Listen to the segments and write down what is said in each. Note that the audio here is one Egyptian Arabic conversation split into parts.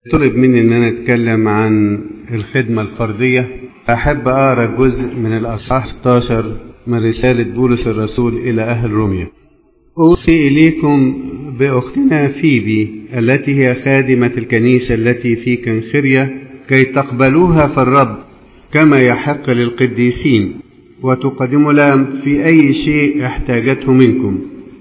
طلب مني ان انا اتكلم عن الخدمة الفردية احب اقرا جزء من الاصحاح 16 من رسالة بولس الرسول الى اهل روميا اوصي اليكم باختنا فيبي التي هي خادمة الكنيسة التي في كنخرية كي تقبلوها في الرب كما يحق للقديسين وتقدموا لها في اي شيء احتاجته منكم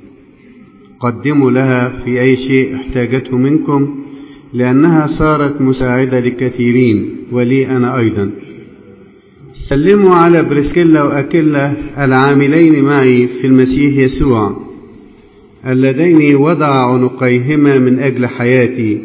قدموا لها في اي شيء احتاجته منكم لأنها صارت مساعدة لكثيرين ولي أنا أيضا سلموا على بريسكيلا وأكيلا العاملين معي في المسيح يسوع اللذين وضع عنقيهما من أجل حياتي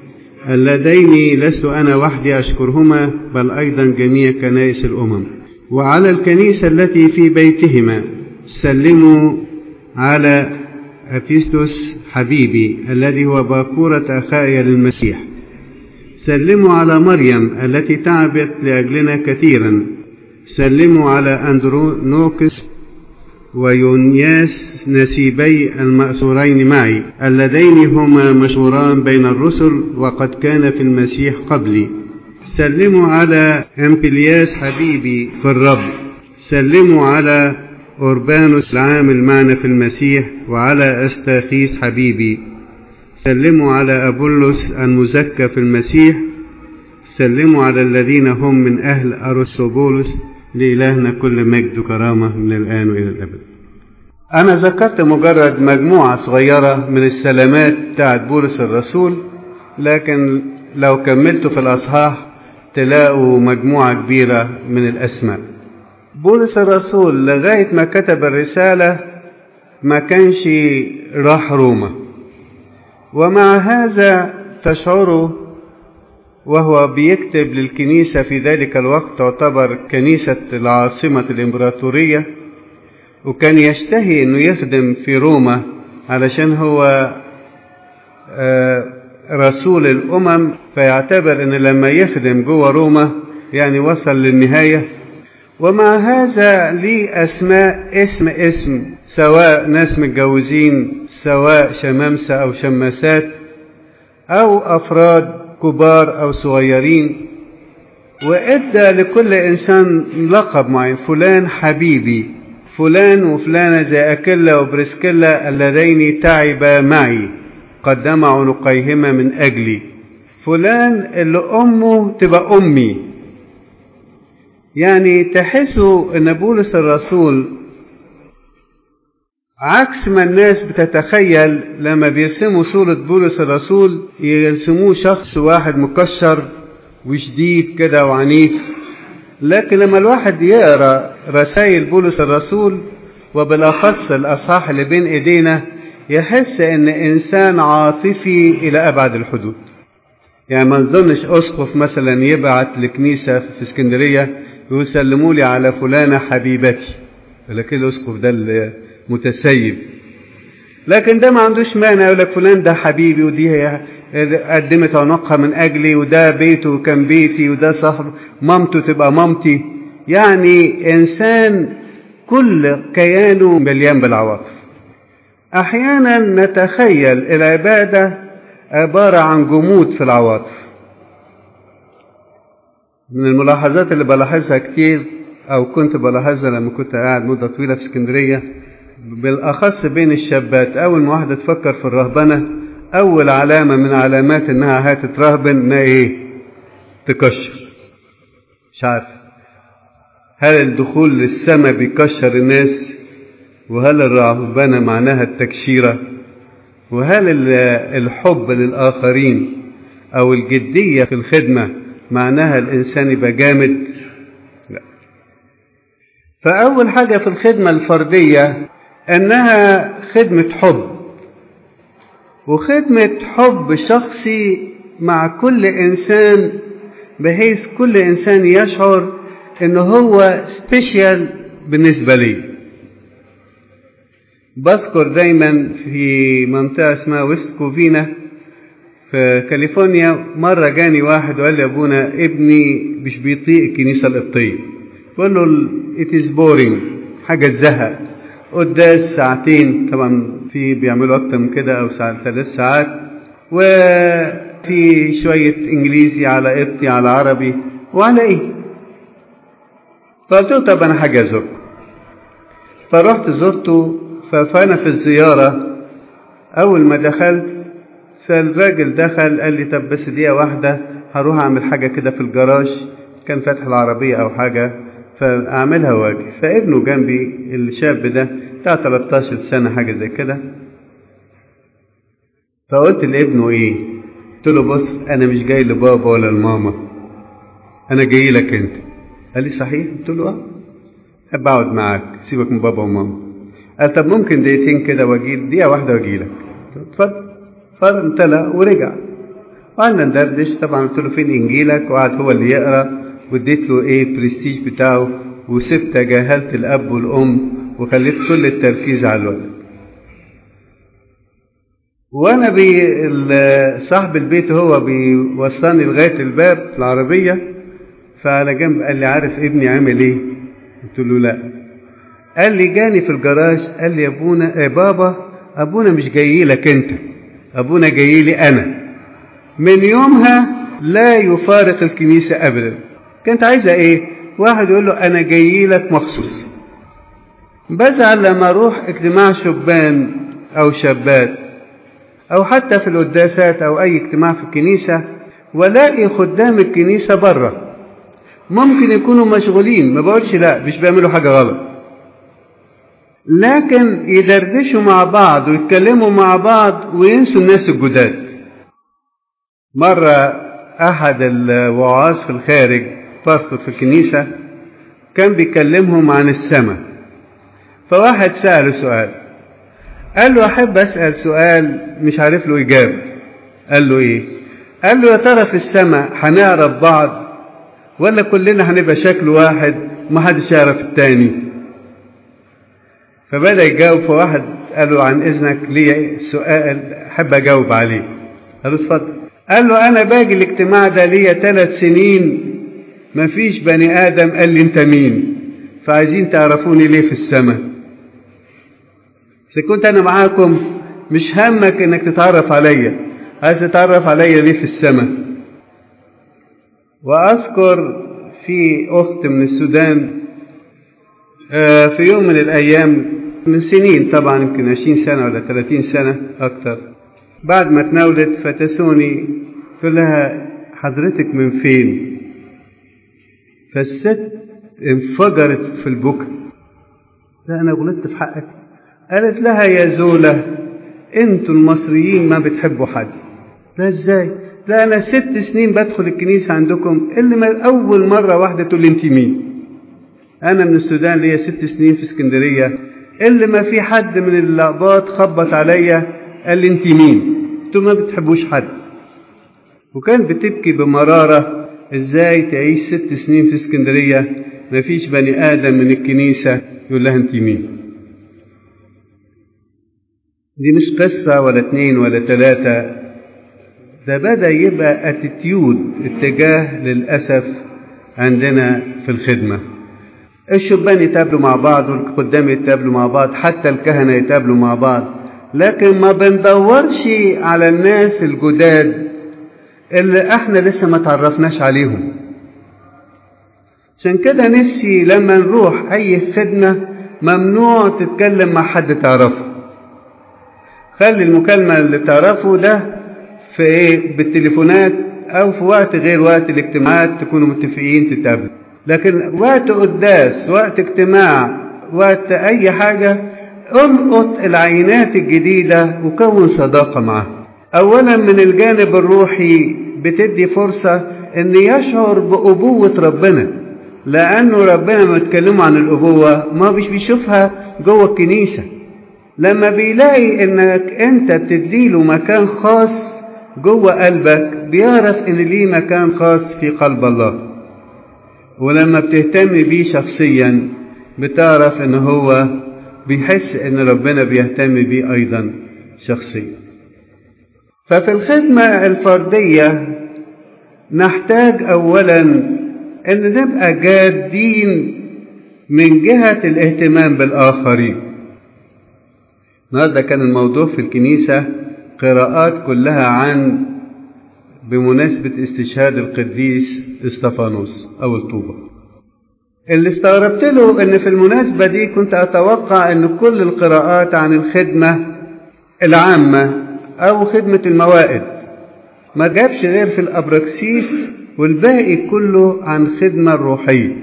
اللذين لست أنا وحدي أشكرهما بل أيضا جميع كنائس الأمم وعلى الكنيسة التي في بيتهما سلموا على أفيستوس حبيبي الذي هو باكورة أخائي للمسيح سلموا على مريم التي تعبت لأجلنا كثيرا سلموا على أندرونوكس ويونياس نسيبي المأسورين معي اللذين هما مشهوران بين الرسل وقد كان في المسيح قبلي سلموا على أمبلياس حبيبي في الرب سلموا على أوربانوس العامل معنا في المسيح وعلى أستاخيس حبيبي سلموا على أبولس المزكى في المسيح سلموا على الذين هم من أهل أرسطوبولس لإلهنا كل مجد وكرامة من الآن وإلى الأبد أنا ذكرت مجرد مجموعة صغيرة من السلامات بتاعت بولس الرسول لكن لو كملتوا في الأصحاح تلاقوا مجموعة كبيرة من الأسماء بولس الرسول لغاية ما كتب الرسالة ما كانش راح روما ومع هذا تشعروا وهو بيكتب للكنيسة في ذلك الوقت تعتبر كنيسة العاصمة الإمبراطورية وكان يشتهي أنه يخدم في روما علشان هو رسول الأمم فيعتبر أن لما يخدم جوه روما يعني وصل للنهاية ومع هذا ليه أسماء اسم اسم سواء ناس متجوزين سواء شمامسة أو شماسات أو أفراد كبار أو صغيرين وإدى لكل إنسان لقب معين فلان حبيبي فلان وفلانة زي أكيلا وبريسكيلا اللذين تعبا معي قدم عنقيهما من أجلي فلان اللي أمه تبقى أمي يعني تحسوا ان بولس الرسول عكس ما الناس بتتخيل لما بيرسموا صورة بولس الرسول يرسموه شخص واحد مكشر وشديد كده وعنيف لكن لما الواحد يقرا رسائل بولس الرسول وبالاخص الاصحاح اللي بين ايدينا يحس ان انسان عاطفي الى ابعد الحدود يعني ما نظنش اسقف مثلا يبعت لكنيسه في اسكندريه يسلموا لي على فلانة حبيبتي لكن الأسقف ده المتسيب لكن ده ما عندوش مانع يقول لك فلان ده حبيبي ودي هي قدمت عنقها من أجلي وده بيته كان بيتي وده صاحب مامته تبقى مامتي يعني إنسان كل كيانه مليان بالعواطف أحيانا نتخيل العبادة عبارة عن جمود في العواطف من الملاحظات اللي بلاحظها كتير أو كنت بلاحظها لما كنت قاعد مدة طويلة في اسكندرية بالأخص بين الشابات أول ما واحدة تفكر في الرهبنة أول علامة من علامات إنها هتترهبن إنها إيه؟ تكشر مش عارف هل الدخول للسماء بيكشر الناس؟ وهل الرهبنة معناها التكشيرة؟ وهل الحب للآخرين أو الجدية في الخدمة معناها الإنسان يبقى جامد لا فأول حاجة في الخدمة الفردية أنها خدمة حب وخدمة حب شخصي مع كل إنسان بحيث كل إنسان يشعر إن هو سبيشال بالنسبة لي بذكر دايما في منطقة اسمها ويست كوفينا في كاليفورنيا مرة جاني واحد وقال لي أبونا ابني مش بيطيق الكنيسة القبطية بقول له it is boring حاجة تزهق قداس ساعتين طبعا في بيعملوا أكتر من كده أو ساعة ثلاث ساعات و في شوية إنجليزي على قبطي على عربي وعلى إيه فقلت له طب أنا حاجة أزوركم فرحت زرته فأنا في الزيارة أول ما دخلت فالراجل دخل قال لي طب بس دقيقة واحدة هروح أعمل حاجة كده في الجراج كان فاتح العربية أو حاجة فأعملها واجي فابنه جنبي الشاب ده بتاع 13 سنة حاجة زي كده فقلت لابنه إيه قلت له بص أنا مش جاي لبابا ولا لماما أنا جاي لك أنت قال لي صحيح قلت له أه أحب أقعد معاك سيبك من بابا وماما قال طب ممكن دقيقتين كده واجي دقيقة واحدة واجي لك اتفضل فامتلأ ورجع وقعدنا ندردش طبعا قلت له فين انجيلك وقعد هو اللي يقرا واديت له ايه برستيج بتاعه وسبت جاهلت الاب والام وخليت كل التركيز على الولد وانا بي صاحب البيت هو بيوصلني لغايه الباب في العربيه فعلى جنب قال لي عارف ابني عامل ايه قلت له لا قال لي جاني في الجراج قال لي يا ابونا يا بابا ابونا مش جاي لك انت ابونا جاي لي انا من يومها لا يفارق الكنيسه ابدا كانت عايزه ايه واحد يقول له انا جاي لك مخصوص بزعل لما اروح اجتماع شبان او شابات او حتى في القداسات او اي اجتماع في الكنيسه والاقي خدام الكنيسه بره ممكن يكونوا مشغولين ما بقولش لا مش بيعملوا حاجه غلط لكن يدردشوا مع بعض ويتكلموا مع بعض وينسوا الناس الجداد مرة أحد الوعاظ في الخارج باستور في الكنيسة كان بيكلمهم عن السماء فواحد سأله سؤال قال له أحب أسأل سؤال مش عارف له إجابة قال له إيه قال له يا ترى في السماء هنعرف بعض ولا كلنا هنبقى شكل واحد ومحدش يعرف التاني فبدأ يجاوب فواحد قال له عن إذنك لي سؤال أحب أجاوب عليه قال له اتفضل قال له أنا باجي الاجتماع ده ليا ثلاث سنين مفيش بني آدم قال لي أنت مين فعايزين تعرفوني ليه في السماء إذا كنت أنا معاكم مش همك إنك تتعرف عليا عايز تتعرف عليا ليه في السماء وأذكر في أخت من السودان في يوم من الأيام من سنين طبعا يمكن عشرين سنة ولا ثلاثين سنة أكتر بعد ما تناولت فتسوني تقول لها حضرتك من فين فالست انفجرت في البكا لا أنا غلطت في حقك قالت لها يا زولة انتوا المصريين ما بتحبوا حد لا ازاي لا انا ست سنين بدخل الكنيسة عندكم اللي ما اول مرة واحدة تقول لي انت مين انا من السودان ليا ست سنين في اسكندرية اللي ما في حد من اللقبات خبط عليا قال لي انت مين انتوا ما بتحبوش حد وكان بتبكي بمرارة ازاي تعيش ست سنين في اسكندرية ما فيش بني ادم من الكنيسة يقول لها انت مين دي مش قصة ولا اتنين ولا تلاتة ده بدأ يبقى اتيتيود اتجاه للأسف عندنا في الخدمة الشبان يتقابلوا مع بعض والخدام يتقابلوا مع بعض حتى الكهنة يتقابلوا مع بعض لكن ما بندورش على الناس الجداد اللي احنا لسه ما تعرفناش عليهم عشان كده نفسي لما نروح اي خدمة ممنوع تتكلم مع حد تعرفه خلي المكالمة اللي تعرفه ده في ايه بالتليفونات او في وقت غير وقت الاجتماعات تكونوا متفقين تتقابلوا لكن وقت قداس وقت اجتماع وقت اي حاجة القط العينات الجديدة وكون صداقة معها اولا من الجانب الروحي بتدي فرصة ان يشعر بأبوة ربنا لانه ربنا ما يتكلموا عن الابوة ما مش بيشوفها جوه الكنيسة لما بيلاقي انك انت بتديله مكان خاص جوه قلبك بيعرف ان ليه مكان خاص في قلب الله ولما بتهتم بيه شخصيا بتعرف ان هو بيحس ان ربنا بيهتم بيه ايضا شخصيا ففي الخدمة الفردية نحتاج اولا ان نبقى جادين من جهة الاهتمام بالاخرين النهارده كان الموضوع في الكنيسة قراءات كلها عن بمناسبة استشهاد القديس استفانوس أو الطوبة اللي استغربت له ان في المناسبة دي كنت اتوقع ان كل القراءات عن الخدمة العامة او خدمة الموائد ما جابش غير في الابراكسيس والباقي كله عن خدمة الروحية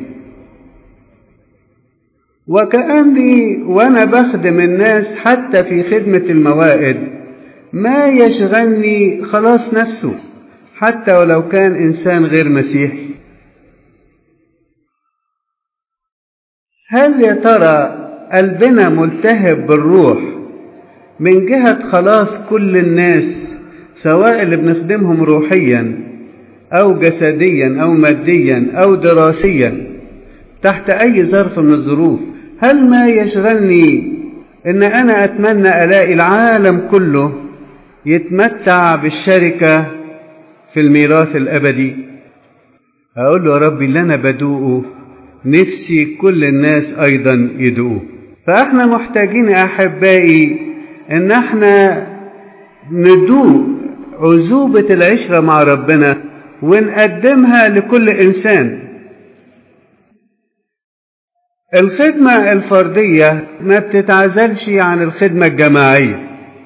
وكأني وانا بخدم الناس حتى في خدمة الموائد ما يشغلني خلاص نفسه حتى ولو كان انسان غير مسيحي هل يا ترى قلبنا ملتهب بالروح من جهة خلاص كل الناس سواء اللي بنخدمهم روحيا أو جسديا أو ماديا أو دراسيا تحت أي ظرف من الظروف هل ما يشغلني إن أنا أتمنى ألاقي العالم كله يتمتع بالشركة في الميراث الأبدي أقول له يا ربي اللي أنا بدوقه نفسي كل الناس أيضا يدوقوه فإحنا محتاجين أحبائي إن إحنا ندوق عذوبة العشرة مع ربنا ونقدمها لكل إنسان الخدمة الفردية ما بتتعزلش عن الخدمة الجماعية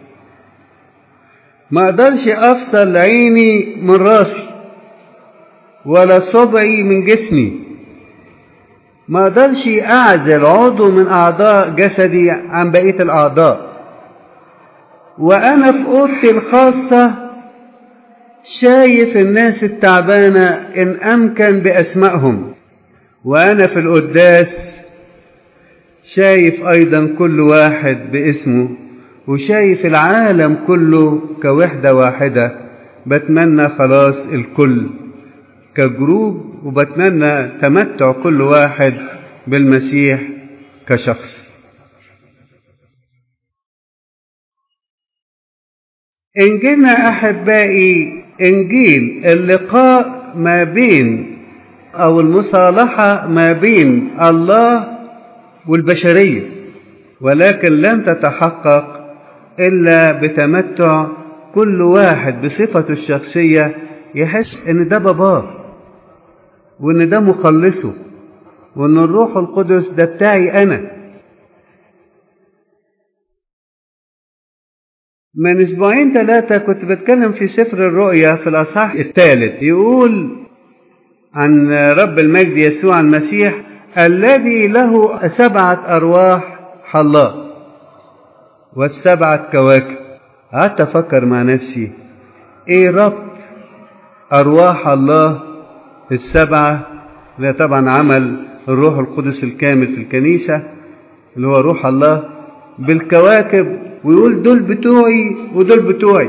ما اقدرش افصل عيني من راسي ولا صبعي من جسمي ما اقدرش اعزل عضو من اعضاء جسدي عن بقيه الاعضاء وانا في اوضتي الخاصه شايف الناس التعبانه ان امكن باسمائهم وانا في القداس شايف ايضا كل واحد باسمه وشايف العالم كله كوحده واحده بتمنى خلاص الكل كجروب وبتمنى تمتع كل واحد بالمسيح كشخص إنجيلنا أحبائي إنجيل اللقاء ما بين أو المصالحة ما بين الله والبشرية ولكن لن تتحقق إلا بتمتع كل واحد بصفته الشخصية يحس إن ده باباه وإن ده مخلصه وإن الروح القدس ده بتاعي أنا من أسبوعين ثلاثة كنت بتكلم في سفر الرؤيا في الأصحاح الثالث يقول عن رب المجد يسوع المسيح الذي له سبعة أرواح حلاق والسبعة كواكب قعدت أفكر مع نفسي إيه ربط أرواح الله السبعة ده طبعا عمل الروح القدس الكامل في الكنيسة اللي هو روح الله بالكواكب ويقول دول بتوعي ودول بتوعي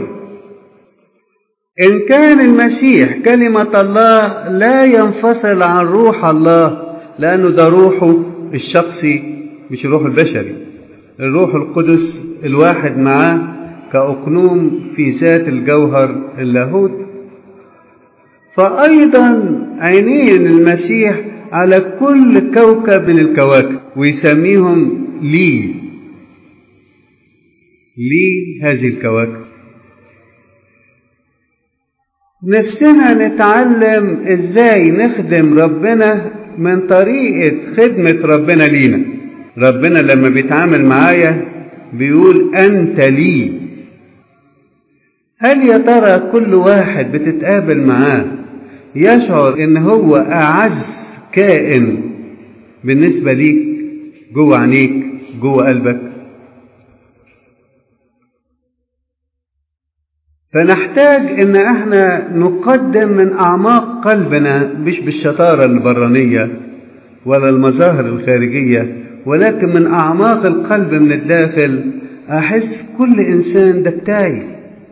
إن كان المسيح كلمة الله لا ينفصل عن روح الله لأنه ده روحه الشخصي مش الروح البشري الروح القدس الواحد معاه كأقنوم في ذات الجوهر اللاهوت فأيضا عينين المسيح على كل كوكب من الكواكب ويسميهم لي لي هذه الكواكب نفسنا نتعلم ازاي نخدم ربنا من طريقة خدمة ربنا لينا ربنا لما بيتعامل معايا بيقول أنت لي هل يا ترى كل واحد بتتقابل معاه يشعر ان هو أعز كائن بالنسبة ليك جوه عينيك جوه قلبك فنحتاج ان احنا نقدم من اعماق قلبنا مش بالشطارة البرانية ولا المظاهر الخارجية ولكن من اعماق القلب من الداخل احس كل انسان ده بتاعي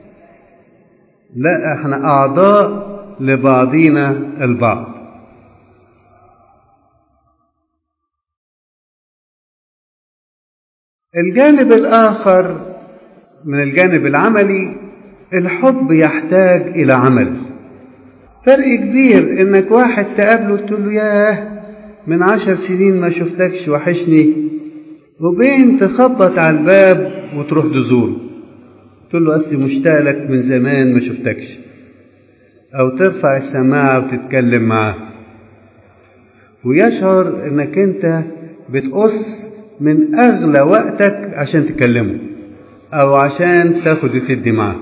لا احنا اعضاء لبعضينا البعض الجانب الاخر من الجانب العملي الحب يحتاج إلى عمل فرق كبير إنك واحد تقابله تقول له ياه من عشر سنين ما شفتكش وحشني وبين تخبط على الباب وتروح تزوره تقول له أصلي مشتاق لك من زمان ما شفتكش أو ترفع السماعة وتتكلم معاه ويشعر إنك أنت بتقص من أغلى وقتك عشان تكلمه أو عشان تاخد وتدي معاه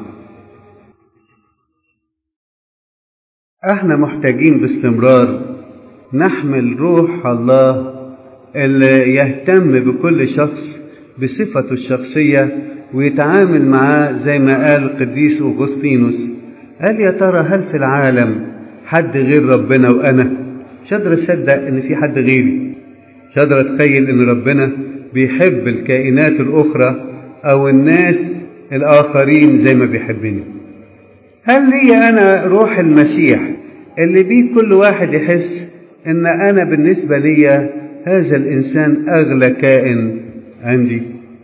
احنا محتاجين باستمرار نحمل روح الله اللي يهتم بكل شخص بصفته الشخصية ويتعامل معاه زي ما قال القديس أغسطينوس قال يا ترى هل في العالم حد غير ربنا وأنا مش قادر أصدق إن في حد غيري مش قادر أتخيل إن ربنا بيحب الكائنات الأخرى أو الناس الآخرين زي ما بيحبني هل لي أنا روح المسيح اللي بيه كل واحد يحس إن أنا بالنسبة لي هذا الإنسان أغلى كائن عندي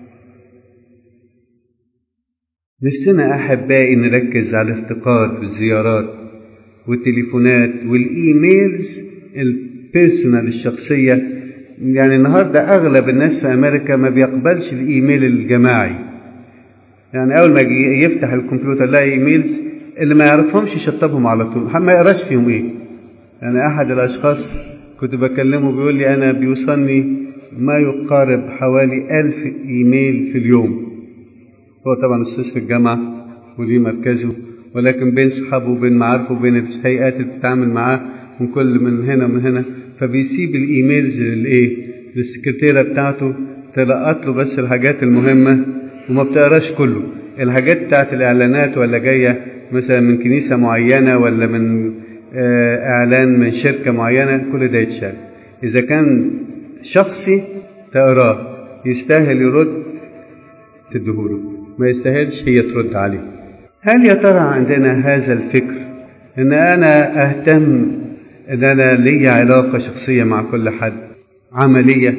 نفسنا أحبائي نركز على الافتقاد بالزيارات والتليفونات والإيميلز البيرسونال الشخصية يعني النهاردة أغلب الناس في أمريكا ما بيقبلش الإيميل الجماعي يعني أول ما يفتح الكمبيوتر يلاقي إيميلز اللي ما يعرفهمش يشطبهم على طول ما يقراش فيهم إيه يعني أحد الأشخاص كنت بكلمه بيقول لي أنا بيوصلني ما يقارب حوالي ألف إيميل في اليوم هو طبعا أستاذ في الجامعة وليه مركزه ولكن بين صحابه وبين معارفه وبين الهيئات اللي بتتعامل معاه من كل من هنا ومن هنا فبيسيب الإيميلز للإيه للسكرتيرة بتاعته تلقط له بس الحاجات المهمة وما بتقراش كله الحاجات بتاعت الإعلانات ولا جاية مثلا من كنيسة معينة ولا من إعلان من شركة معينة كل ده يتشال إذا كان شخصي تقراه يستاهل يرد تدهوله ما يستاهلش هي ترد عليه هل يا ترى عندنا هذا الفكر ان انا اهتم ان انا لي علاقة شخصية مع كل حد عملية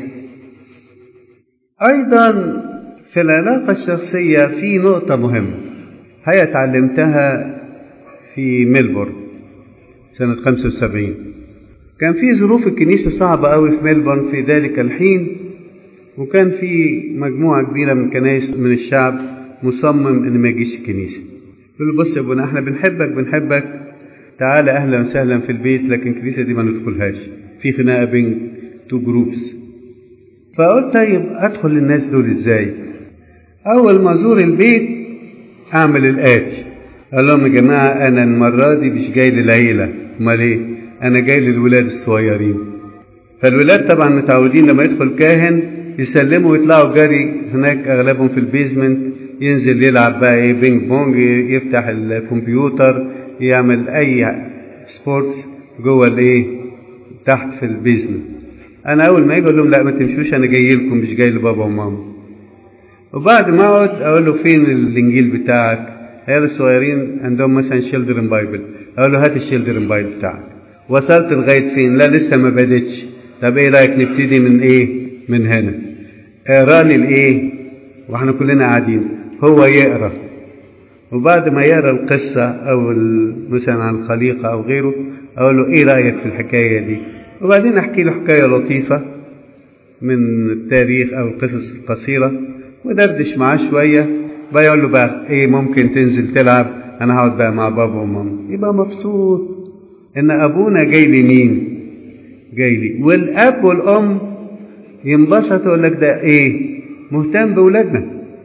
ايضا في العلاقة الشخصية في نقطة مهمة هي اتعلمتها في ميلبورن سنة 75 كان في ظروف الكنيسة صعبة قوي في ميلبورن في ذلك الحين وكان في مجموعة كبيرة من كنايس من الشعب مصمم إن ما يجيش الكنيسة يقول له بص يا ابونا احنا بنحبك بنحبك تعالى أهلا وسهلا في البيت لكن الكنيسة دي ما ندخلهاش في خناقة بين تو جروبس فقلت طيب أدخل للناس دول إزاي أول ما أزور البيت أعمل الآتي قال لهم يا جماعة أنا المرة دي مش جاي للعيلة أمال إيه؟ أنا جاي للولاد الصغيرين فالولاد طبعا متعودين لما يدخل كاهن يسلموا ويطلعوا جري هناك أغلبهم في البيزمنت ينزل يلعب بقى إيه بينج بونج يفتح الكمبيوتر يعمل أي سبورتس جوه الإيه تحت في البيزمنت أنا أول ما يجي أقول لهم لا ما تمشوش أنا جاي لكم مش جاي لبابا وماما وبعد ما أقعد أقول له فين الإنجيل بتاعك عيال الصغيرين عندهم مثلا شيلدرن بايبل اقول له هات الشيلدرن بايبل بتاعك وصلت لغايه فين لا لسه ما بدتش طب ايه رايك نبتدي من ايه من هنا اقرا لي الايه واحنا كلنا قاعدين هو يقرا وبعد ما يقرا القصه او مثلا عن الخليقه او غيره اقول له ايه رايك في الحكايه دي وبعدين احكي له حكايه لطيفه من التاريخ او القصص القصيره ودردش معاه شويه بقى يقول له بقى ايه ممكن تنزل تلعب انا هقعد بقى مع بابا وماما يبقى مبسوط ان ابونا جاي لي مين جاي لي والاب والام ينبسطوا يقول لك ده ايه مهتم باولادنا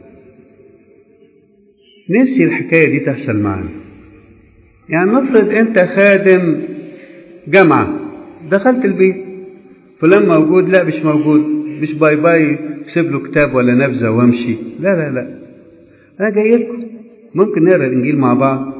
نفسي الحكايه دي تحصل معانا يعني نفرض انت خادم جامعه دخلت البيت فلان موجود لا مش موجود مش باي باي سيب له كتاب ولا نبذه وامشي لا لا لا أنا جاي لكم ممكن نقرا الإنجيل مع بعض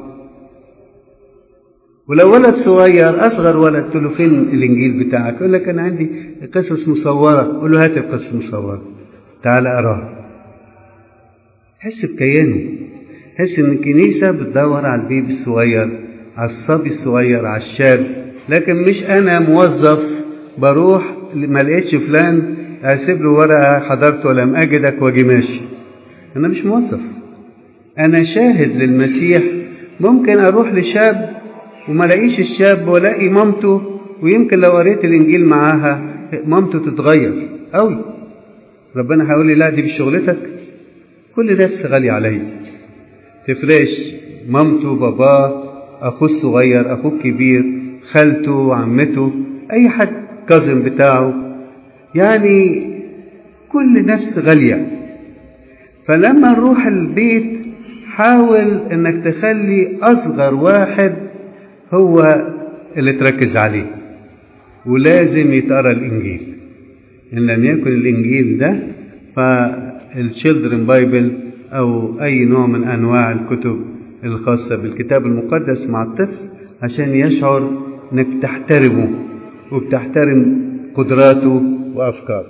ولو ولد صغير أصغر ولد قلت له فين الإنجيل بتاعك؟ يقول لك أنا عندي قصص مصورة قول له هات القصص المصورة تعال أقراها حس بكيانه حس إن الكنيسة بتدور على البيبي الصغير على الصبي الصغير على الشاب لكن مش أنا موظف بروح ما لقيتش فلان أسيب له ورقة حضرت ولم أجدك وأجي ماشي أنا مش موظف أنا شاهد للمسيح ممكن أروح لشاب وما لاقيش الشاب والاقي مامته ويمكن لو قريت الإنجيل معاها مامته تتغير أوي ربنا هيقول لي لا دي مش شغلتك كل ده غالي عليا تفرقش مامته باباه أخوه الصغير أخوه الكبير خالته عمته أي حد كازن بتاعه يعني كل نفس غالية فلما نروح البيت حاول انك تخلي اصغر واحد هو اللي تركز عليه ولازم يتقرا الانجيل ان لم يكن الانجيل ده فالشيلدرن بايبل او اي نوع من انواع الكتب الخاصه بالكتاب المقدس مع الطفل عشان يشعر انك تحترمه وبتحترم قدراته وافكاره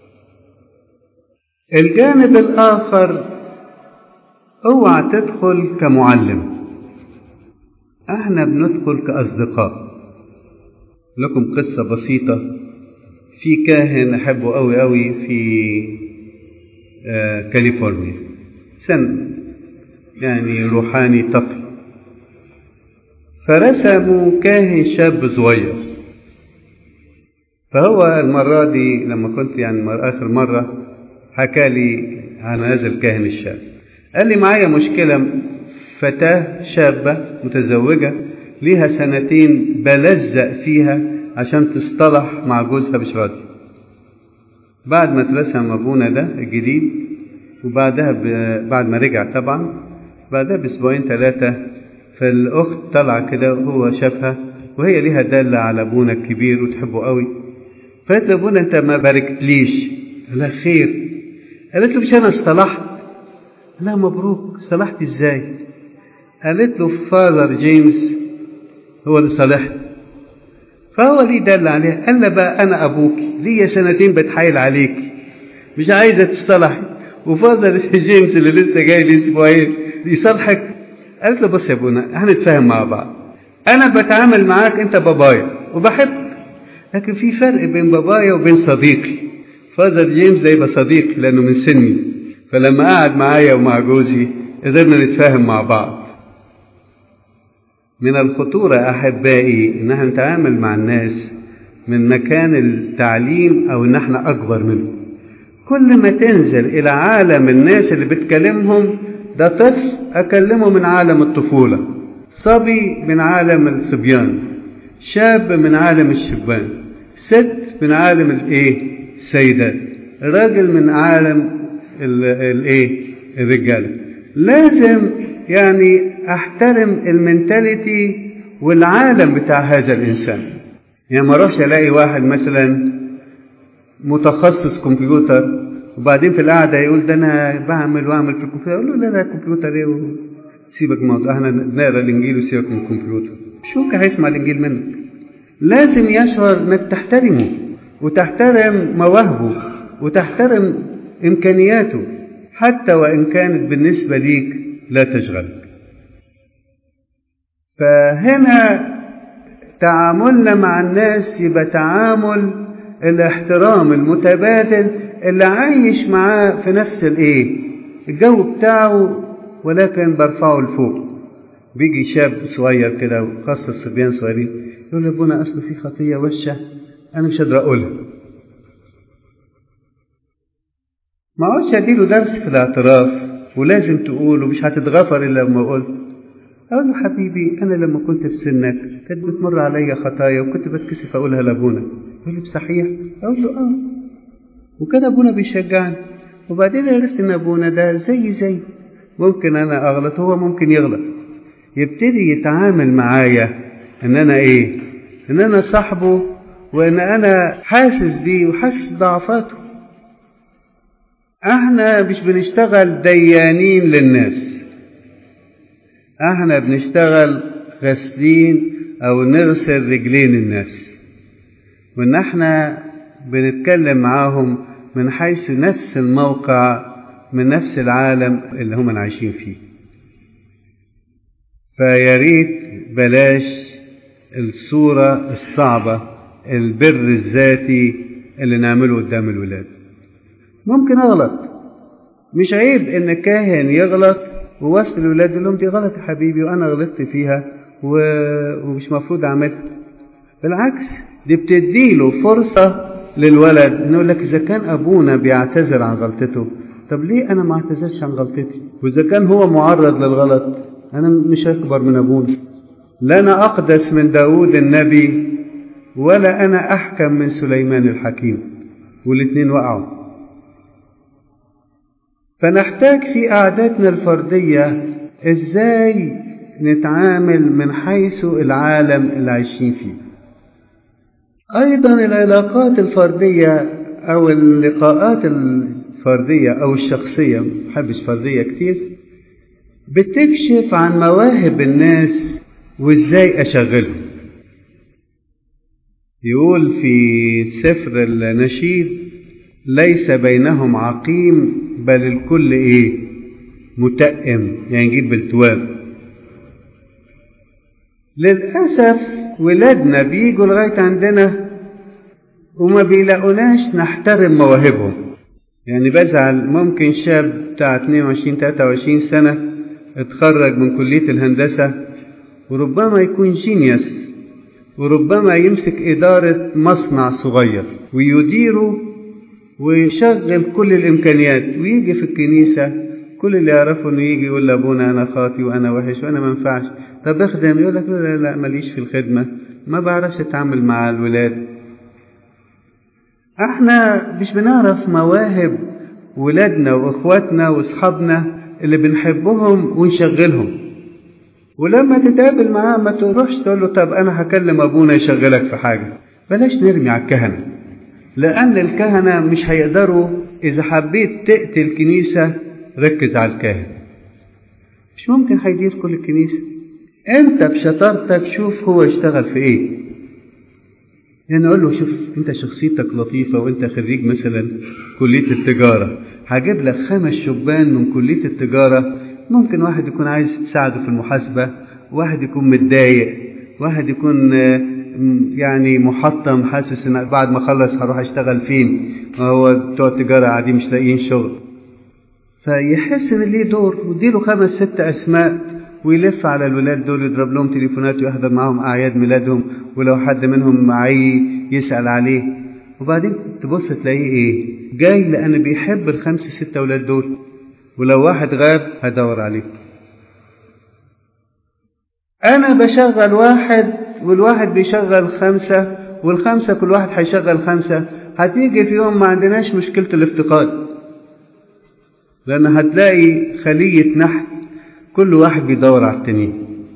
الجانب الاخر اوعى تدخل كمعلم احنا بندخل كاصدقاء لكم قصه بسيطه في كاهن احبه قوي قوي في آه كاليفورنيا سن يعني روحاني تقي فرسموا كاهن شاب صغير فهو المرة دي لما كنت يعني آخر مرة حكى لي عن هذا الكاهن الشاب قال لي معايا مشكلة فتاة شابة متزوجة ليها سنتين بلزق فيها عشان تصطلح مع جوزها مش راضي بعد ما اترسم ابونا ده الجديد وبعدها ب... بعد ما رجع طبعا بعدها باسبوعين ثلاثة فالاخت طالعة كده وهو شافها وهي ليها دالة على ابونا الكبير وتحبه قوي فقالت له ابونا انت ما باركتليش قال لها خير قالت له مش انا اصطلحت لا مبروك صلحت ازاي قالت له فاذر جيمس هو اللي صالحني فهو ليه دل عليها قال لها بقى انا ابوك ليا سنتين بتحايل عليك مش عايزه تصطلحي وفاذر جيمس اللي لسه جاي لي اسبوعين يصالحك قالت له بص يا ابونا هنتفاهم مع بعض انا بتعامل معاك انت بابايا وبحبك لكن في فرق بين بابايا وبين صديقي فاذر جيمس ده يبقى صديقي لانه من سني فلما قعد معايا ومع جوزي قدرنا نتفاهم مع بعض من الخطورة أحبائي إن احنا نتعامل مع الناس من مكان التعليم أو إن احنا أكبر منهم كل ما تنزل إلى عالم الناس اللي بتكلمهم ده طفل أكلمه من عالم الطفولة صبي من عالم الصبيان شاب من عالم الشبان ست من عالم الايه السيدات راجل من عالم الايه الرجاله لازم يعني احترم المنتاليتي والعالم بتاع هذا الانسان يعني ما اروحش الاقي واحد مثلا متخصص كمبيوتر وبعدين في القعده يقول ده انا بعمل واعمل في الكمبيوتر اقول له لا لا كمبيوتر ايه سيبك من الموضوع احنا نقرا الانجيل وسيبك من الكمبيوتر شو هيسمع الانجيل منك لازم يشعر انك تحترمه وتحترم مواهبه وتحترم امكانياته حتى وان كانت بالنسبه ليك لا تشغلك فهنا تعاملنا مع الناس يبقى تعامل الاحترام المتبادل اللي عايش معاه في نفس الايه الجو بتاعه ولكن برفعه لفوق بيجي شاب صغير كده وخاصة الصبيان صغيرين يقول لي ابونا اصل في خطية وشة انا مش قادر اقولها ما اقعدش اديله درس في الاعتراف ولازم تقول ومش هتتغفر الا لما قلت اقول له حبيبي انا لما كنت في سنك كانت بتمر عليا خطايا وكنت بتكسف اقولها لابونا يقول لي بصحيح اقول له اه وكده ابونا بيشجعني وبعدين عرفت ان ابونا ده زي زي ممكن انا اغلط هو ممكن يغلط يبتدي يتعامل معايا ان انا ايه ان انا صاحبه وان انا حاسس بيه وحاسس بضعفاته احنا مش بنشتغل ديانين للناس احنا بنشتغل غاسلين او نغسل رجلين الناس وان احنا بنتكلم معاهم من حيث نفس الموقع من نفس العالم اللي هم عايشين فيه فيا ريت بلاش الصورة الصعبة البر الذاتي اللي نعمله قدام الولاد ممكن اغلط مش عيب ان كاهن يغلط ووسط الولاد يقول لهم دي غلط يا حبيبي وانا غلطت فيها و... ومش مفروض اعملها بالعكس دي بتديله فرصة للولد انه يقول لك اذا كان ابونا بيعتذر عن غلطته طب ليه انا ما اعتذرش عن غلطتي واذا كان هو معرض للغلط انا مش اكبر من ابونا لا أنا أقدس من داود النبي ولا أنا أحكم من سليمان الحكيم والاتنين وقعوا فنحتاج في قعداتنا الفردية إزاي نتعامل من حيث العالم اللي عايشين فيه أيضا العلاقات الفردية أو اللقاءات الفردية أو الشخصية محبش فردية كتير بتكشف عن مواهب الناس وإزاي أشغلهم يقول في سفر النشيد ليس بينهم عقيم بل الكل ايه متأم يعني نجيب بالتواب للأسف ولادنا بيجوا لغاية عندنا وما بيلاقوناش نحترم مواهبهم يعني بزعل ممكن شاب بتاع 22 23 سنة اتخرج من كلية الهندسة وربما يكون جينيوس وربما يمسك إدارة مصنع صغير ويديره ويشغل كل الإمكانيات ويجي في الكنيسة كل اللي يعرفه إنه يجي يقول لأبونا أنا خاطي وأنا وحش وأنا ما ينفعش طب اخدم يقول لك لا لا ماليش في الخدمة ما بعرفش أتعامل مع الولاد احنا مش بنعرف مواهب ولادنا واخواتنا واصحابنا اللي بنحبهم ونشغلهم ولما تتقابل معاه ما تروحش تقول له طب انا هكلم ابونا يشغلك في حاجه بلاش نرمي على الكهنه لان الكهنه مش هيقدروا اذا حبيت تاتي الكنيسه ركز على الكاهن مش ممكن هيدير كل الكنيسه انت بشطارتك شوف هو اشتغل في ايه يعني اقول له شوف انت شخصيتك لطيفه وانت خريج مثلا كليه التجاره هجيب لك خمس شبان من كليه التجاره ممكن واحد يكون عايز تساعده في المحاسبة واحد يكون متضايق واحد يكون يعني محطم حاسس ان بعد ما اخلص هروح اشتغل فين هو بتوع التجارة قاعدين مش لاقيين شغل فيحس ان ليه دور واديله خمس ست اسماء ويلف على الولاد دول يضرب لهم تليفونات ويحضر معاهم اعياد ميلادهم ولو حد منهم معي يسأل عليه وبعدين تبص تلاقيه ايه جاي لان بيحب الخمس ست اولاد دول ولو واحد غاب هدور عليه أنا بشغل واحد والواحد بيشغل خمسة والخمسة كل واحد هيشغل خمسة هتيجي في يوم ما عندناش مشكلة الافتقاد لأن هتلاقي خلية نحل كل واحد بيدور على التاني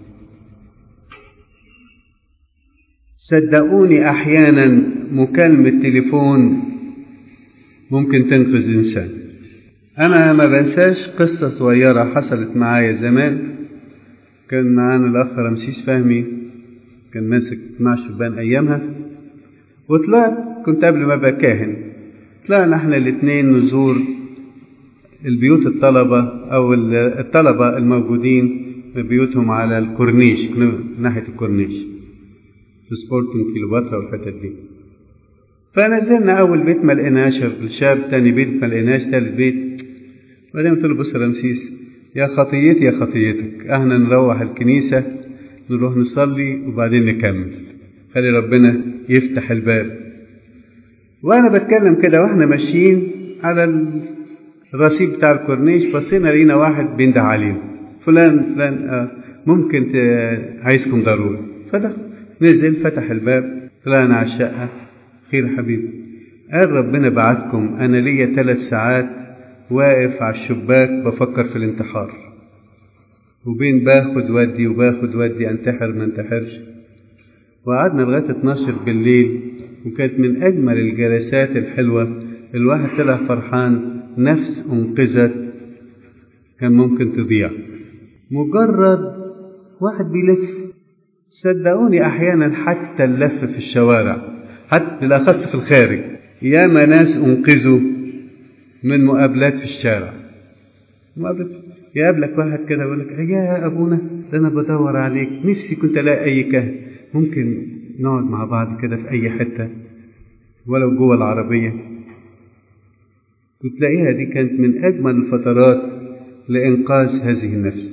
صدقوني أحيانا مكالمة تليفون ممكن تنقذ إنسان أنا ما بنساش قصة صغيرة حصلت معايا زمان كان معانا الأخ رمسيس فهمي كان ماسك مع شبان أيامها وطلعت كنت قبل ما أبقى كاهن طلعنا احنا الاتنين نزور البيوت الطلبة أو الطلبة الموجودين في بيوتهم على الكورنيش ناحية الكورنيش في سبورتنج كيلوباترا والحتت دي فنزلنا أول بيت ما لقيناش الشاب تاني بيت ما لقيناش تالت بيت بعدين قلت له بص يا رمسيس يا خطيتي يا خطيتك احنا نروح الكنيسة نروح نصلي وبعدين نكمل خلي ربنا يفتح الباب وانا بتكلم كده واحنا ماشيين على الرصيف بتاع الكورنيش بصينا لقينا واحد بينده علينا فلان فلان آه ممكن عايزكم ضروري فدخل نزل فتح الباب طلعنا على الشقة خير حبيبي قال ربنا بعتكم أنا ليا ثلاث ساعات واقف على الشباك بفكر في الانتحار وبين باخد ودي وباخد ودي انتحر ما انتحرش وقعدنا لغاية 12 بالليل وكانت من أجمل الجلسات الحلوة الواحد طلع فرحان نفس أنقذت كان ممكن تضيع مجرد واحد بيلف صدقوني أحيانا حتى اللف في الشوارع حتى بالأخص في الخارج ياما ناس أنقذوا من مقابلات في الشارع مقابلات يقابلك واحد كده يقول لك يا ابونا ده انا بدور عليك نفسي كنت الاقي اي كهن ممكن نقعد مع بعض كده في اي حته ولو جوه العربيه وتلاقيها دي كانت من اجمل الفترات لانقاذ هذه النفس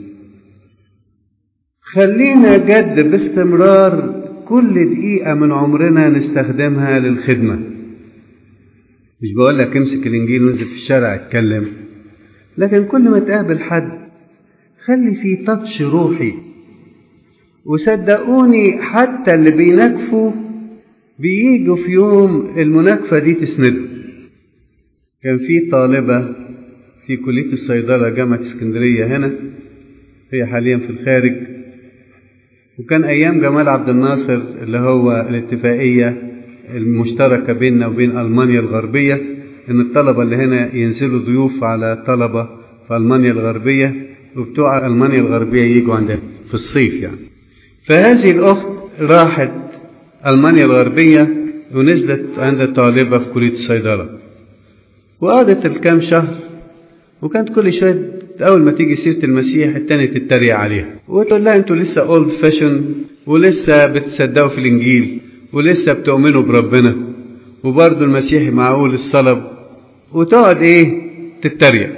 خلينا جد باستمرار كل دقيقه من عمرنا نستخدمها للخدمه مش بقول لك امسك الانجيل وانزل في الشارع اتكلم لكن كل ما تقابل حد خلي فيه تاتش روحي وصدقوني حتى اللي بينكفوا بييجوا في يوم المناكفة دي تسنده كان في طالبة في كلية الصيدلة جامعة اسكندرية هنا هي حاليا في الخارج وكان أيام جمال عبد الناصر اللي هو الاتفاقية المشتركة بيننا وبين ألمانيا الغربية إن الطلبة اللي هنا ينزلوا ضيوف على طلبة في ألمانيا الغربية وبتوع ألمانيا الغربية يجوا عندها في الصيف يعني فهذه الأخت راحت ألمانيا الغربية ونزلت عند طالبة في كلية الصيدلة وقعدت الكام شهر وكانت كل شوية أول ما تيجي سيرة المسيح التانية تتريق عليها وتقول لها أنتوا لسه أولد فاشن ولسه بتصدقوا في الإنجيل ولسه بتؤمنوا بربنا وبرضه المسيح معقول الصلب وتقعد إيه تتريق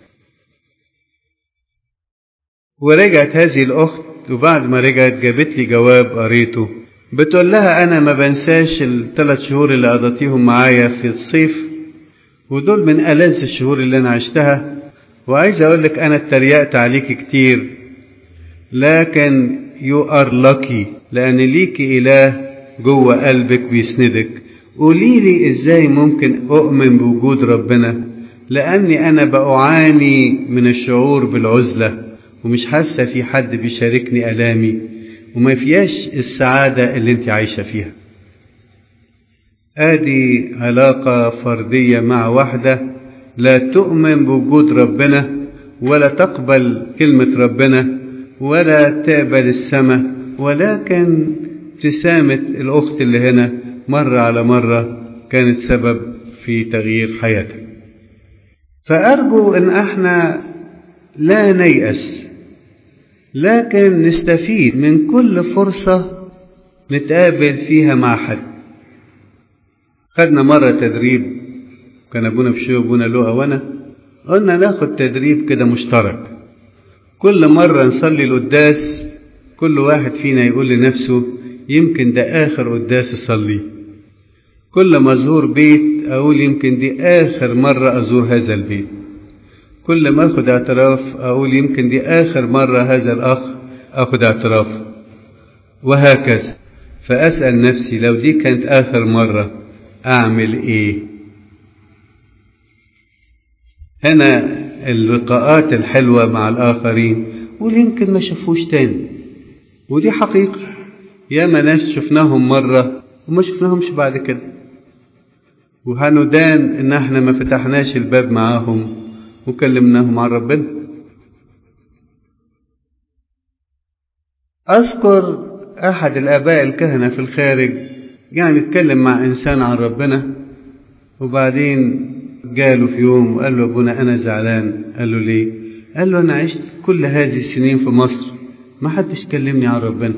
ورجعت هذه الأخت وبعد ما رجعت جابت لي جواب قريته بتقول لها أنا ما بنساش الثلاث شهور اللي قضيتيهم معايا في الصيف ودول من ألذ الشهور اللي أنا عشتها وعايز أقول لك أنا اتريقت عليك كتير لكن يو ار لاكي لأن ليكي إله جوه قلبك بيسندك قولي لي إزاي ممكن أؤمن بوجود ربنا لأني أنا بأعاني من الشعور بالعزلة ومش حاسة في حد بيشاركني ألامي وما فيهاش السعادة اللي انت عايشة فيها ادي علاقة فردية مع واحدة لا تؤمن بوجود ربنا ولا تقبل كلمة ربنا ولا تقبل السماء ولكن ابتسامة الأخت اللي هنا مرة على مرة كانت سبب في تغيير حياتها فأرجو أن احنا لا نيأس لكن نستفيد من كل فرصة نتقابل فيها مع حد خدنا مرة تدريب كان أبونا بشوي أبونا لؤى وأنا قلنا ناخد تدريب كده مشترك كل مرة نصلي القداس كل واحد فينا يقول لنفسه يمكن ده آخر قداس أصليه كل ما أزور بيت أقول يمكن دي آخر مرة أزور هذا البيت كل ما أخد اعتراف أقول يمكن دي آخر مرة هذا الأخ أخد اعتراف وهكذا فأسأل نفسي لو دي كانت آخر مرة أعمل إيه هنا اللقاءات الحلوة مع الآخرين قول يمكن ما شافوش تاني ودي حقيقة ياما ناس شفناهم مرة وما شفناهمش بعد كده وهندان ان احنا ما فتحناش الباب معاهم وكلمناهم عن ربنا اذكر احد الاباء الكهنة في الخارج يعني اتكلم مع انسان عن ربنا وبعدين جاله في يوم وقال له ابونا انا زعلان قال له ليه قال له انا عشت كل هذه السنين في مصر ما حدش كلمني عن ربنا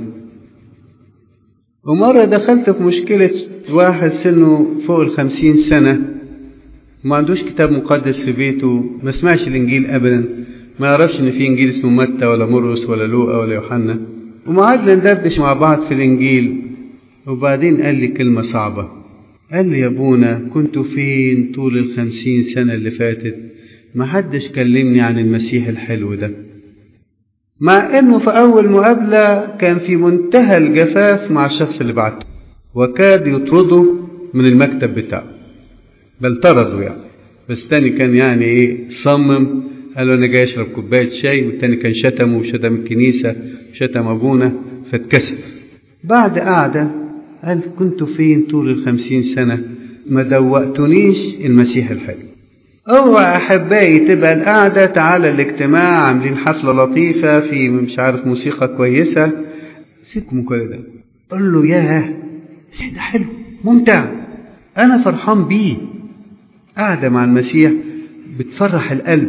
ومرة دخلت في مشكلة واحد سنه فوق الخمسين سنة ما عندوش كتاب مقدس في بيته ما سمعش الإنجيل أبدا ما يعرفش إن في إنجيل اسمه متى ولا مرقس ولا لوقا ولا يوحنا وما قعدنا ندردش مع بعض في الإنجيل وبعدين قال لي كلمة صعبة قال لي يا ابونا كنت فين طول الخمسين سنة اللي فاتت ما حدش كلمني عن المسيح الحلو ده مع انه في اول مقابلة كان في منتهى الجفاف مع الشخص اللي بعته وكاد يطرده من المكتب بتاعه بل طرده يعني بس تاني كان يعني ايه صمم قال له انا جاي اشرب كوباية شاي والتاني كان شتمه وشتم الكنيسة وشتم ابونا فاتكسف بعد قعدة قال كنت فين طول الخمسين سنة ما دوقتنيش المسيح الحلو اوعى احبائي تبقى القعده تعالى الاجتماع عاملين حفله لطيفه في مش عارف موسيقى كويسه سيبكم كل ده قول له ياه ده حلو ممتع انا فرحان بيه قاعده مع المسيح بتفرح القلب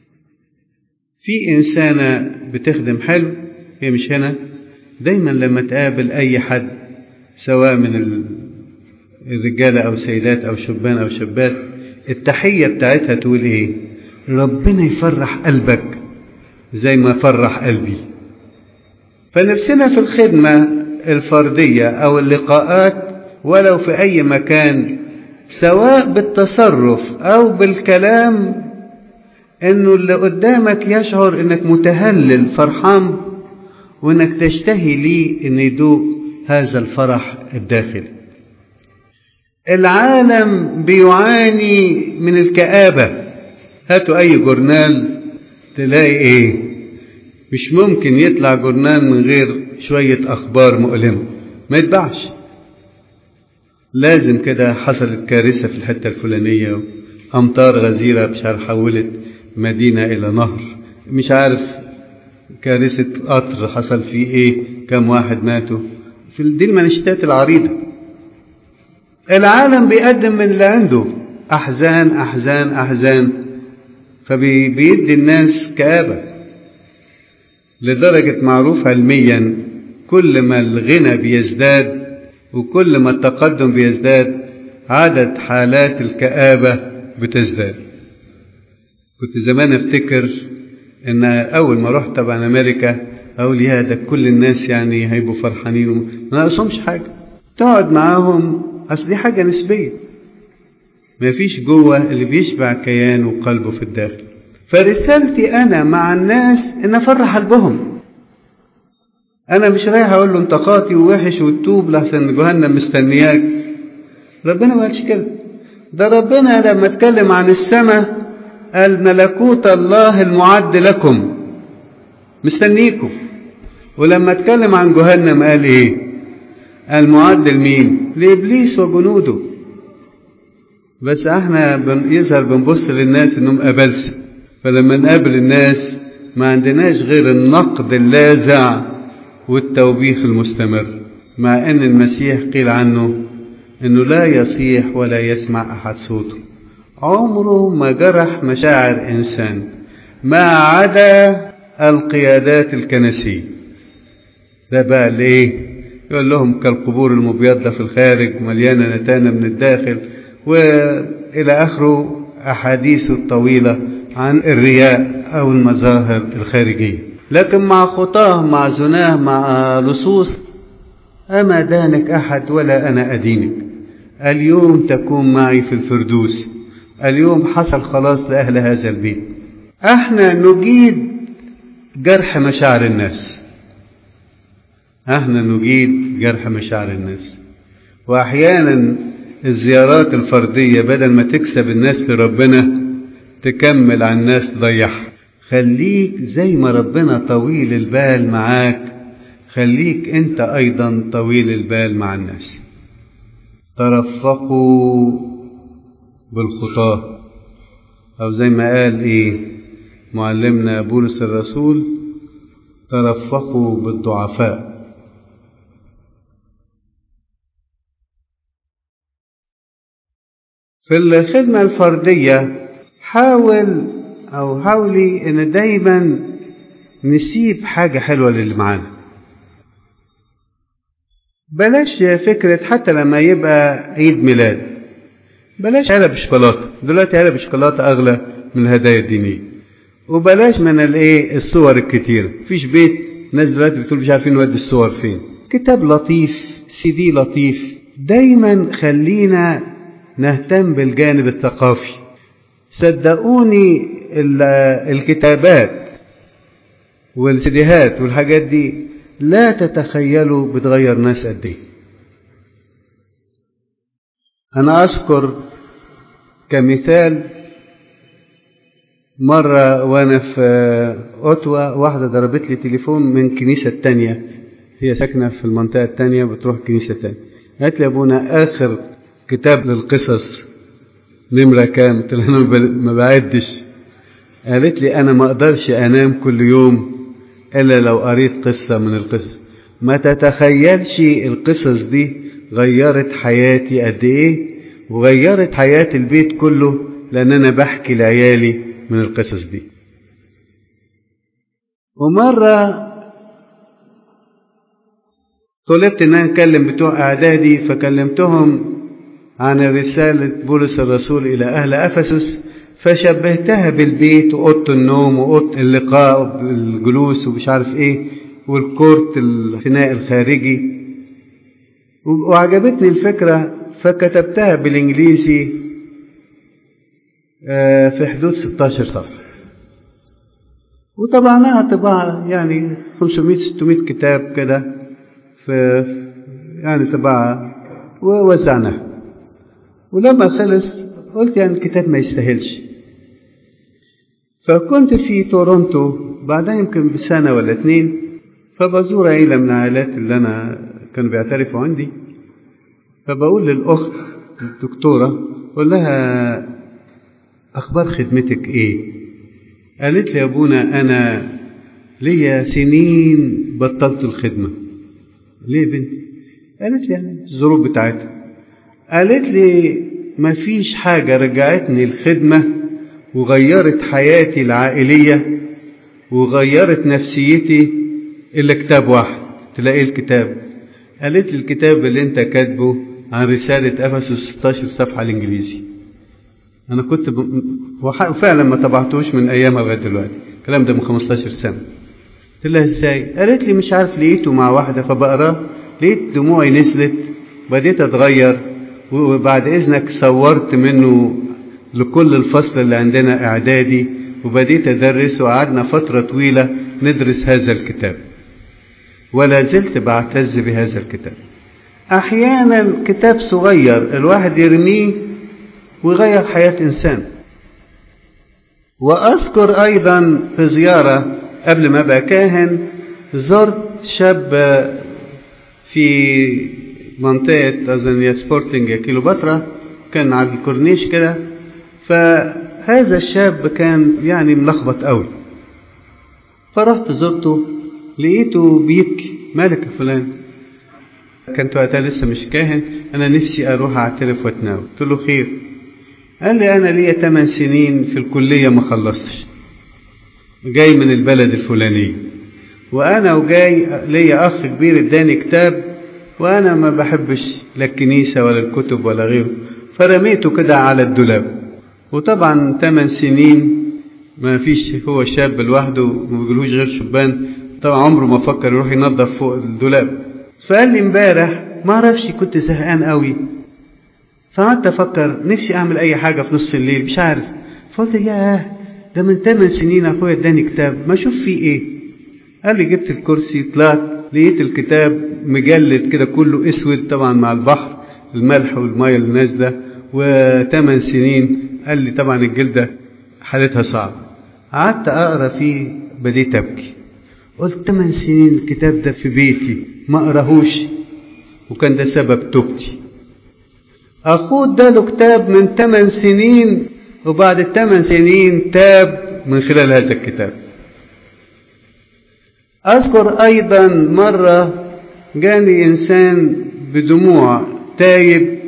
في انسانه بتخدم حلو هي مش هنا دايما لما تقابل اي حد سواء من الرجاله او سيدات او شبان او شابات التحية بتاعتها تقول ايه ربنا يفرح قلبك زي ما فرح قلبي فنفسنا في الخدمة الفردية أو اللقاءات ولو في أي مكان سواء بالتصرف أو بالكلام إنه اللي قدامك يشعر إنك متهلل فرحان وانك تشتهي ليه ان يدوق هذا الفرح الداخلي العالم بيعاني من الكآبة هاتوا أي جورنال تلاقي إيه مش ممكن يطلع جورنال من غير شوية أخبار مؤلمة ما يتباعش لازم كده حصلت كارثة في الحتة الفلانية أمطار غزيرة مش عارف حولت مدينة إلى نهر مش عارف كارثة قطر حصل فيه إيه كم واحد ماتوا في دي المنشتات العريضة العالم بيقدم من اللي عنده أحزان أحزان أحزان فبيدي الناس كآبة لدرجة معروف علميا كل ما الغنى بيزداد وكل ما التقدم بيزداد عدد حالات الكآبة بتزداد كنت زمان افتكر ان اول ما رحت طبعا امريكا اقول يا ده كل الناس يعني هيبقوا فرحانين ما ناقصهمش حاجه تقعد معاهم اصل دي حاجه نسبيه ما فيش جوه اللي بيشبع كيانه وقلبه في الداخل فرسالتي انا مع الناس ان افرح قلبهم انا مش رايح اقول له انت خاطي ووحش وتوب لحسن جهنم مستنياك ربنا ما قالش كده ده ربنا لما اتكلم عن السماء قال ملكوت الله المعد لكم مستنيكم ولما اتكلم عن جهنم قال ايه المعد لمين لابليس وجنوده بس احنا بن يظهر بنبص للناس انهم ابلسه فلما نقابل الناس ما عندناش غير النقد اللاذع والتوبيخ المستمر مع ان المسيح قيل عنه انه لا يصيح ولا يسمع احد صوته عمره ما جرح مشاعر انسان ما عدا القيادات الكنسيه ده بقى ليه يقول لهم كالقبور المبيضة في الخارج مليانة نتانة من الداخل وإلى آخره أحاديث الطويلة عن الرياء أو المظاهر الخارجية لكن مع خطاه مع زناه مع لصوص أما دانك أحد ولا أنا أدينك اليوم تكون معي في الفردوس اليوم حصل خلاص لأهل هذا البيت احنا نجيد جرح مشاعر الناس احنا نجيد جرح مشاعر الناس واحيانا الزيارات الفردية بدل ما تكسب الناس لربنا تكمل على الناس تضيعها خليك زي ما ربنا طويل البال معاك خليك انت ايضا طويل البال مع الناس ترفقوا بالخطاه او زي ما قال ايه معلمنا بولس الرسول ترفقوا بالضعفاء في الخدمة الفردية حاول أو حاولي إن دايما نسيب حاجة حلوة للي معانا بلاش فكرة حتى لما يبقى عيد ميلاد بلاش علب شوكولاتة دلوقتي علب شوكولاتة أغلى من الهدايا الدينية وبلاش من الايه الصور الكتيرة مفيش بيت ناس دلوقتي بتقول مش عارفين نودي الصور فين كتاب لطيف سي دي لطيف دايما خلينا نهتم بالجانب الثقافي صدقوني الكتابات والسيديهات والحاجات دي لا تتخيلوا بتغير ناس قد ايه انا اذكر كمثال مرة وأنا في أوتوا واحدة ضربت لي تليفون من كنيسة تانية هي ساكنة في المنطقة التانية بتروح كنيسة تانية قالت لي يا أبونا آخر كتاب للقصص نمرة كام؟ قلت لها أنا ما بعدش قالت لي أنا ما أقدرش أنام كل يوم إلا لو قريت قصة من القصص ما تتخيلش القصص دي غيرت حياتي قد إيه وغيرت حياة البيت كله لأن أنا بحكي لعيالي من القصص دي ومرة طلبت ان انا نكلم بتوع اعدادي فكلمتهم عن رسالة بولس الرسول الى اهل افسس فشبهتها بالبيت واوضه النوم واوضه اللقاء والجلوس ومش عارف ايه والكورت الفناء الخارجي وعجبتني الفكرة فكتبتها بالانجليزي في حدود 16 صفحة وطبعناها طباعة يعني 500 600 كتاب كده في يعني طباعة ووزعناها ولما خلص قلت يعني الكتاب ما يستاهلش فكنت في تورونتو بعدها يمكن بسنة ولا اتنين فبزور عيلة من العائلات اللي أنا كانوا بيعترفوا عندي فبقول للأخت الدكتورة قول لها أخبار خدمتك إيه؟ قالت لي يا أبونا أنا ليا سنين بطلت الخدمة ليه يا بنتي؟ قالت لي يعني الظروف بتاعتها قالت لي ما فيش حاجة رجعتني الخدمة وغيرت حياتي العائلية وغيرت نفسيتي إلا كتاب واحد تلاقي الكتاب قالت لي الكتاب اللي انت كاتبه عن رسالة أفسس 16 صفحة الإنجليزي أنا كنت ب... وفعلا ما طبعتوش من أيامها لغاية دلوقتي الكلام ده من 15 سنة قلت لها إزاي؟ قالت لي مش عارف لقيته مع واحدة فبقراه لقيت دموعي نزلت بديت أتغير وبعد إذنك صورت منه لكل الفصل اللي عندنا إعدادي وبديت أدرس وقعدنا فترة طويلة ندرس هذا الكتاب ولا زلت بعتز بهذا الكتاب أحيانا كتاب صغير الواحد يرميه ويغير حياة إنسان وأذكر أيضا في زيارة قبل ما أبقى كاهن زرت شاب في منطقة أظن سبورتنج كيلوباترا كان على الكورنيش كده فهذا الشاب كان يعني ملخبط قوي فرحت زرته لقيته بيبكي مالك يا فلان كنت وقتها لسه مش كاهن انا نفسي اروح اعترف واتناول قلت له خير قال لي انا ليا 8 سنين في الكليه ما خلصتش جاي من البلد الفلانيه وانا وجاي ليا اخ كبير اداني كتاب وانا ما بحبش لا الكنيسه ولا الكتب ولا غيره فرميته كده على الدولاب وطبعا 8 سنين ما فيش هو شاب لوحده ما بيجيلهوش غير شبان طبعا عمره ما فكر يروح ينظف فوق الدولاب فقال لي امبارح ما اعرفش كنت زهقان قوي فقعدت افكر نفسي اعمل اي حاجه في نص الليل مش عارف فقلت ياه ده من 8 سنين اخويا اداني كتاب ما اشوف فيه ايه قال لي جبت الكرسي طلعت لقيت الكتاب مجلد كده كله اسود طبعا مع البحر الملح والميه اللي نازله وثمان سنين قال لي طبعا الجلده حالتها صعبه قعدت اقرا فيه بديت ابكي قلت ثمان سنين الكتاب ده في بيتي ما اقراهوش وكان ده سبب توبتي اخوه اداله كتاب من ثمان سنين وبعد الثمان سنين تاب من خلال هذا الكتاب اذكر ايضا مره جاني انسان بدموع تايب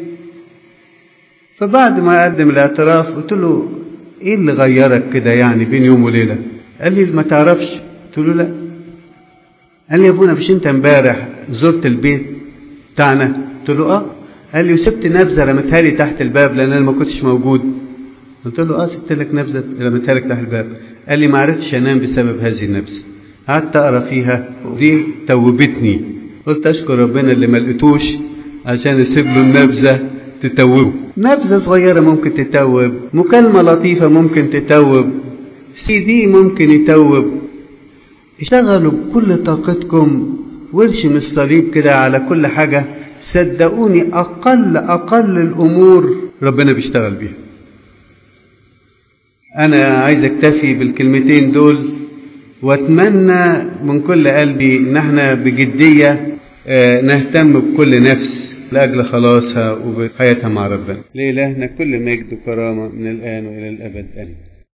فبعد ما قدم الاعتراف قلت له ايه اللي غيرك كده يعني بين يوم وليله قال لي ما تعرفش قلت له لا قال لي يا ابونا مش انت امبارح زرت البيت بتاعنا قلت له اه قال لي وسبت نبذه رميتها لي تحت الباب لان انا ما كنتش موجود قلت له اه سبت لك نبذه رميتها لك تحت الباب قال لي ما عرفتش انام بسبب هذه النبذه قعدت اقرا فيها ودي توبتني قلت اشكر ربنا اللي ما لقيتوش عشان اسيب له النبذه تتوبه نبذه صغيره ممكن تتوب مكالمه لطيفه ممكن تتوب سي دي ممكن يتوب اشتغلوا بكل طاقتكم وارشم الصليب كده على كل حاجة صدقوني أقل أقل الأمور ربنا بيشتغل بيها أنا عايز أكتفي بالكلمتين دول وأتمنى من كل قلبي إن احنا بجدية نهتم بكل نفس لأجل خلاصها وبحياتها مع ربنا لإلهنا كل مجد وكرامة من الآن وإلى الأبد آمين